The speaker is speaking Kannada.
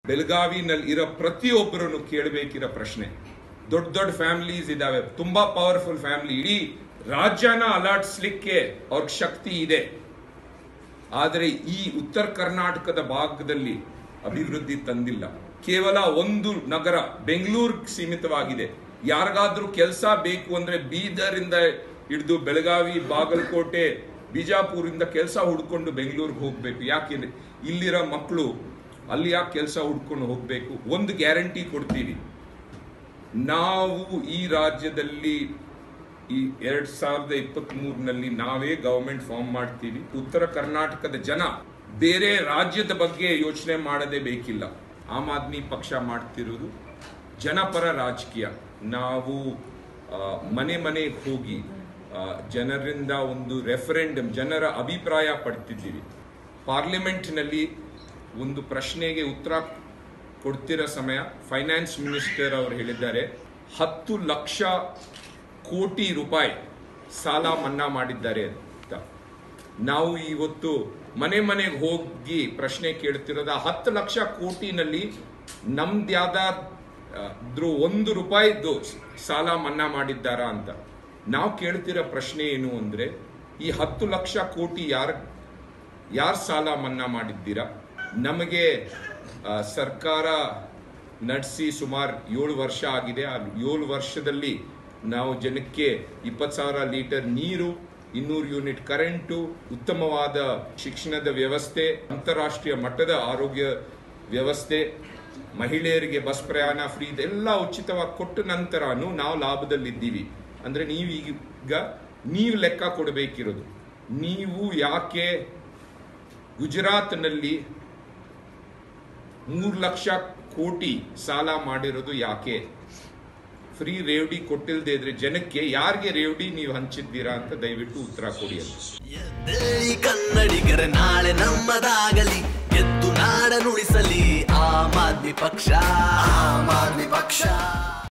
ಬೆಳಗಾವಿನಲ್ಲಿ ಇರೋ ಪ್ರತಿಯೊಬ್ಬರನ್ನು ಕೇಳಬೇಕಿರೋ ಪ್ರಶ್ನೆ ದೊಡ್ಡ ದೊಡ್ಡ ಫ್ಯಾಮಿಲೀಸ್ ಇದಾವೆ ತುಂಬಾ ಪವರ್ಫುಲ್ ಫ್ಯಾಮಿಲಿ ಇಡೀ ರಾಜ್ಯನ ಅಲಾಟ್ಸ್ಲಿಕ್ಕೆ ಅವ್ರಿಗೆ ಶಕ್ತಿ ಇದೆ ಆದರೆ ಈ ಉತ್ತರ ಕರ್ನಾಟಕದ ಭಾಗದಲ್ಲಿ ಅಭಿವೃದ್ಧಿ ತಂದಿಲ್ಲ ಕೇವಲ ಒಂದು ನಗರ ಬೆಂಗಳೂರು ಸೀಮಿತವಾಗಿದೆ ಯಾರಿಗಾದ್ರೂ ಕೆಲಸ ಬೇಕು ಅಂದ್ರೆ ಬೀದರಿಂದ ಹಿಡಿದು ಬೆಳಗಾವಿ ಬಾಗಲಕೋಟೆ ಬಿಜಾಪುರಿಂದ ಕೆಲಸ ಹುಡ್ಕೊಂಡು ಬೆಂಗಳೂರಿಗೆ ಹೋಗ್ಬೇಕು ಯಾಕೆ ಇಲ್ಲಿರೋ ಮಕ್ಕಳು ಅಲ್ಲಿ ಯಾಕೆ ಕೆಲಸ ಹುಡ್ಕೊಂಡು ಹೋಗ್ಬೇಕು ಒಂದು ಗ್ಯಾರಂಟಿ ಕೊಡ್ತೀವಿ ನಾವು ಈ ರಾಜ್ಯದಲ್ಲಿ ಈ ಎರಡ್ ಸಾವಿರದ ಇಪ್ಪತ್ತ್ ಮೂರಿನಲ್ಲಿ ನಾವೇ ಗವರ್ಮೆಂಟ್ ಫಾರ್ಮ್ ಮಾಡ್ತೀವಿ ಉತ್ತರ ಕರ್ನಾಟಕದ ಜನ ಬೇರೆ ರಾಜ್ಯದ ಬಗ್ಗೆ ಯೋಚನೆ ಮಾಡದೇ ಬೇಕಿಲ್ಲ ಆಮ್ ಆದ್ಮಿ ಪಕ್ಷ ಮಾಡ್ತಿರೋದು ಜನಪರ ರಾಜಕೀಯ ನಾವು ಆ, ಮನೆ ಮನೆಗೆ ಹೋಗಿ ಆ, ಜನರಿಂದ ಒಂದು ರೆಫರೆಂಡಮ್ ಜನರ ಅಭಿಪ್ರಾಯ ಪಡ್ತಿದ್ದೀವಿ ಪಾರ್ಲಿಮೆಂಟ್ನಲ್ಲಿ ಒಂದು ಪ್ರಶ್ನೆಗೆ ಉತ್ತರ ಕೊಡ್ತಿರೋ ಸಮಯ ಫೈನಾನ್ಸ್ ಮಿನಿಸ್ಟರ್ ಅವರು ಹೇಳಿದ್ದಾರೆ ಹತ್ತು ಲಕ್ಷ ಕೋಟಿ ರೂಪಾಯಿ ಸಾಲ ಮನ್ನಾ ಮಾಡಿದ್ದಾರೆ ಅಂತ ನಾವು ಇವತ್ತು ಮನೆ ಮನೆಗೆ ಹೋಗಿ ಪ್ರಶ್ನೆ ಕೇಳ್ತಿರೋದು ಆ ಹತ್ತು ಲಕ್ಷ ಕೋಟಿನಲ್ಲಿ ನಮ್ದ್ಯಾವ್ದಾದ್ರೂ ಒಂದು ರೂಪಾಯಿದ್ದು ಸಾಲ ಮನ್ನಾ ಮಾಡಿದ್ದಾರಾ ಅಂತ ನಾವು ಕೇಳ್ತಿರೋ ಪ್ರಶ್ನೆ ಏನು ಅಂದ್ರೆ ಈ ಹತ್ತು ಲಕ್ಷ ಕೋಟಿ ಯಾರ ಯಾರು ಸಾಲ ಮನ್ನಾ ಮಾಡಿದ್ದೀರಾ ನಮಗೆ ಆ, ಸರ್ಕಾರ ನಡೆಸಿ ಸುಮಾರು ಏಳು ವರ್ಷ ಆಗಿದೆ ಆ ಏಳು ವರ್ಷದಲ್ಲಿ ನಾವು ಜನಕ್ಕೆ ಇಪ್ಪತ್ತು ಸಾವಿರ ಲೀಟರ್ ನೀರು ಇನ್ನೂರು ಯೂನಿಟ್ ಕರೆಂಟು ಉತ್ತಮವಾದ ಶಿಕ್ಷಣದ ವ್ಯವಸ್ಥೆ ಅಂತಾರಾಷ್ಟ್ರೀಯ ಮಟ್ಟದ ಆರೋಗ್ಯ ವ್ಯವಸ್ಥೆ ಮಹಿಳೆಯರಿಗೆ ಬಸ್ ಪ್ರಯಾಣ ಫ್ರೀ ಇದೆಲ್ಲ ಉಚಿತವಾಗಿ ಕೊಟ್ಟ ನಂತರನೂ ನಾವು ಲಾಭದಲ್ಲಿದ್ದೀವಿ ಅಂದ್ರೆ ನೀವೀಗ ನೀವು ಲೆಕ್ಕ ಕೊಡಬೇಕಿರೋದು ನೀವು ಯಾಕೆ ಗುಜರಾತ್ನಲ್ಲಿ ಮೂರು ಲಕ್ಷ ಕೋಟಿ ಸಾಲ ಮಾಡಿರೋದು ಯಾಕೆ ಫ್ರೀ ರೇವಡಿ ಕೊಟ್ಟಿಲ್ದೇ ಇದ್ರೆ ಜನಕ್ಕೆ ಯಾರಿಗೆ ರೇವಡಿ ನೀವು ಹಂಚಿದ್ದೀರಾ ಅಂತ ದಯವಿಟ್ಟು ಉತ್ತರ ಕೊಡಿ ಅಂತ ಎದ್ದೇಳಿ ಕನ್ನಡಿಗರ ನಾಳೆ ನಮ್ಮದಾಗಲಿ ಎದ್ದು ನಾಡ ನುಡಿಸಲಿ ಆಮ್ ಆದ್ಮಿ ಪಕ್ಷ ಆಮ್ ಆದ್ಮಿ ಪಕ್ಷ